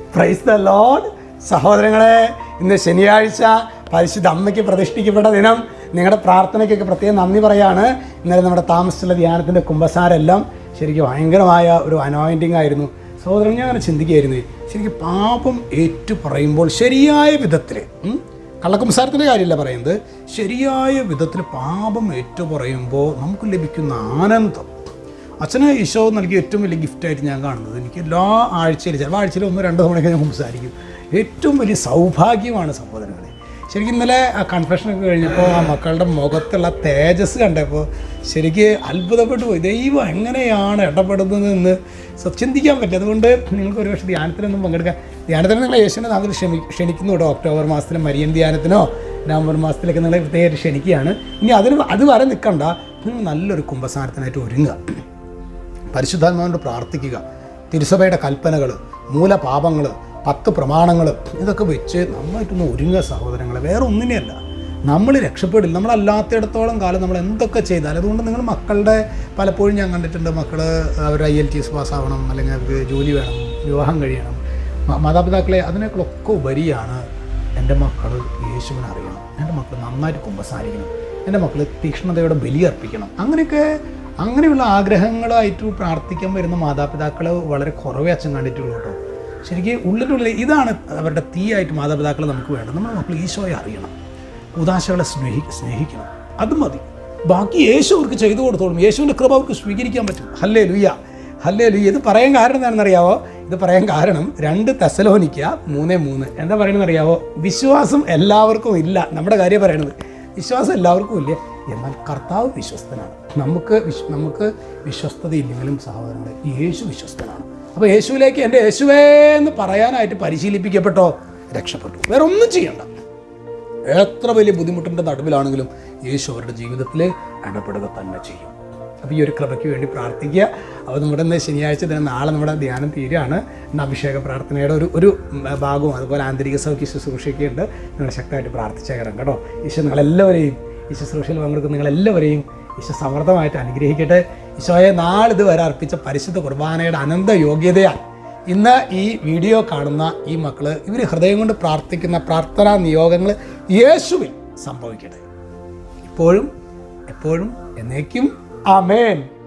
praise the load സഹോദരങ്ങളെ ഇന്ന് ശനിയാഴ്ച പരിശുദ്ധ അമ്മയ്ക്ക് പ്രതിഷ്ഠിക്കപ്പെട്ട ദിനം നിങ്ങളുടെ പ്രാർത്ഥനയ്ക്കൊക്കെ പ്രത്യേകം നന്ദി പറയാണ് ഇന്നലെ നമ്മുടെ താമസിച്ചുള്ള ധ്യാനത്തിൻ്റെ കുംഭസാരെല്ലാം ശരിക്കും ഭയങ്കരമായ ഒരു അനോയിൻറ്റിങ് ആയിരുന്നു സഹോദരൻ ഞാൻ അങ്ങനെ ചിന്തിക്കുകയായിരുന്നു ശരിക്കും പാപം ഏറ്റു പറയുമ്പോൾ ശരിയായ വിധത്തിൽ ഉം, കള്ളക്കുംസാരത്തിൻ്റെ കാര്യമല്ല പറയുന്നത് ശരിയായ വിധത്തിൽ പാപം ഏറ്റു പറയുമ്പോൾ നമുക്ക് ലഭിക്കുന്ന ആനന്ദം അച്ഛന് ഈശോ നൽകിയ ഏറ്റവും വലിയ ഗിഫ്റ്റായിട്ട് ഞാൻ കാണുന്നത് എനിക്ക് എല്ലാ ആഴ്ചയിലും ചില ആഴ്ചയിൽ ഒന്ന് രണ്ട് തവണയൊക്കെ ഞാൻ സംസാരിക്കും ഏറ്റവും വലിയ സൗഭാഗ്യമാണ് സഹോദരങ്ങളെ ശരിക്കും ഇന്നലെ ആ കൺഫെഷനൊക്കെ കഴിഞ്ഞപ്പോൾ ആ മക്കളുടെ മുഖത്തുള്ള തേജസ് കണ്ടപ്പോൾ ശരിക്ക് അത്ഭുതപ്പെട്ടു പോയി ദൈവം എങ്ങനെയാണ് ഇടപെടുന്നതെന്ന് സ- ചിന്തിക്കാൻ പറ്റും അതുകൊണ്ട് നിങ്ങൾക്ക് ഒരുപക്ഷെ ധ്യാനത്തിനൊന്നും പങ്കെടുക്കാൻ ധ്യാനത്തിന് നിങ്ങൾ യേശുവിനെ നാട്ടിൽ ക്ഷമി ക്ഷണിക്കുന്നു കേട്ടോ ഒക്ടോബർ മാസത്തിൽ മരിയൻ ധ്യാനത്തിനോ നവംബർ മാസത്തിലൊക്കെ നിങ്ങൾ പ്രത്യേകമായിട്ട് ക്ഷണിക്കുകയാണ് ഇനി അതിന് അത് വരെ നിൽക്കണ്ട നിങ്ങൾ നല്ലൊരു കുംഭസാരത്തിനായിട്ട് ഒരുങ്ങുക പരിശുദ്ധാത്മാവിനോട് പ്രാർത്ഥിക്കുക തിരുസഭയുടെ കൽപ്പനകൾ മൂലപാപങ്ങൾ പത്ത് പ്രമാണങ്ങൾ ഇതൊക്കെ വെച്ച് നന്നായിട്ടൊന്ന് ഒരുങ്ങുക സഹോദരങ്ങളെ വേറെ ഒന്നിനെയല്ല നമ്മൾ രക്ഷപ്പെടില്ല നമ്മളല്ലാത്തിടത്തോളം കാലം നമ്മൾ എന്തൊക്കെ ചെയ്താൽ അതുകൊണ്ട് നിങ്ങൾ മക്കളുടെ പലപ്പോഴും ഞാൻ കണ്ടിട്ടുണ്ട് മക്കൾ അവർ ഐ എൽ ടി എസ് പാസ്സാവണം അല്ലെങ്കിൽ അവർക്ക് ജോലി വേണം വിവാഹം കഴിയണം മ- മാതാപിതാക്കളെ അതിനേക്കാളൊക്കെ ഉപരിയാണ് എൻ്റെ മക്കൾ യേശുവിനെ അറിയണം എൻ്റെ മക്കൾ നന്നായിട്ട് കുമ്പസാരിക്കണം എൻ്റെ മക്കൾ തീക്ഷ്ണതയോടെ ബലിയർപ്പിക്കണം അങ്ങനെയൊക്കെ അങ്ങനെയുള്ള ആഗ്രഹങ്ങളായിട്ട് പ്രാർത്ഥിക്കാൻ വരുന്ന മാതാപിതാക്കൾ വളരെ കുറവേ അച്ഛൻ കണ്ടിട്ടുള്ളൂ കേട്ടോ ശരിക്കും ഉള്ളിനുള്ളിൽ ഇതാണ് അവരുടെ തീയായിട്ട് മാതാപിതാക്കൾ നമുക്ക് വേണ്ടത് നമ്മുടെ മക്കൾ ഈശോയെ അറിയണം ഉദാശകളെ സ്നേഹി സ്നേഹിക്കണം അത് മതി ബാക്കി യേശു അവർക്ക് ചെയ്തു കൊടുത്തോളും യേശുവിൻ്റെ കൃപ അവർക്ക് സ്വീകരിക്കാൻ പറ്റും ഹല്ലേ ലുയ്യ ഹല്ലേ ലുയ്യ ഇത് പറയാൻ കാരണം എന്താണെന്ന് അറിയാവോ ഇത് പറയാൻ കാരണം രണ്ട് തെസലോനിക്ക മൂന്നേ മൂന്ന് എന്താ പറയണമെന്ന് അറിയാവോ വിശ്വാസം എല്ലാവർക്കും ഇല്ല നമ്മുടെ കാര്യം പറയണത് വിശ്വാസം എല്ലാവർക്കും ഇല്ല എന്നാൽ കർത്താവ് വിശ്വസ്തനാണ് നമുക്ക് വിശ് നമുക്ക് വിശ്വസ്തത ഇല്ലെങ്കിലും സഹോദരങ്ങളെ യേശു വിശ്വസ്തനാണ് അപ്പോൾ യേശുവിലേക്ക് എൻ്റെ യേശുവേ എന്ന് പറയാനായിട്ട് പരിശീലിപ്പിക്കപ്പെട്ടോ രക്ഷപ്പെട്ടു വേറെ ഒന്നും ചെയ്യണ്ട എത്ര വലിയ ബുദ്ധിമുട്ടിൻ്റെ നടുവിലാണെങ്കിലും യേശു അവരുടെ ജീവിതത്തിൽ ഇടപെടുക തന്നെ ചെയ്യും അപ്പോൾ ഈ ഒരു കൃപയ്ക്ക് വേണ്ടി പ്രാർത്ഥിക്കുക അപ്പോൾ നമ്മുടെ ഇന്ന് ശനിയാഴ്ച ദിനം നാളെ നമ്മുടെ ധ്യാനം തീരുകയാണ് ഇന്ന് അഭിഷേക പ്രാർത്ഥനയുടെ ഒരു ഒരു ഉം, ഭാഗവും അതുപോലെ ആന്തരിക സൗഖ്യ ശുശ്രൂഷയ്ക്കുണ്ട് നിങ്ങൾ ശക്തമായിട്ട് പ്രാർത്ഥിച്ചേക്കണം കേട്ടോ ഈശോ നിങ്ങളെല്ലാവരെയും ഈ ശുശ്രൂഷയിൽ പങ്കെടുക്കുന്ന നിങ്ങളെല്ലാവരെയും ഈശോ സമൃദ്ധമായിട്ട് അനുഗ്രഹിക്കട്ടെ ഈശോയെ നാളിതുവരെ അർപ്പിച്ച പരിശുദ്ധ കുർബാനയുടെ അനന്ത യോഗ്യതയാൽ ഇന്ന് ഈ വീഡിയോ കാണുന്ന ഈ മക്കള് ഇവർ ഹൃദയം കൊണ്ട് പ്രാർത്ഥിക്കുന്ന പ്രാർത്ഥനാ നിയോഗങ്ങൾ യേശുവിൽ സംഭവിക്കട്ടെ ഇപ്പോഴും എപ്പോഴും എന്നേക്കും ആമേൻ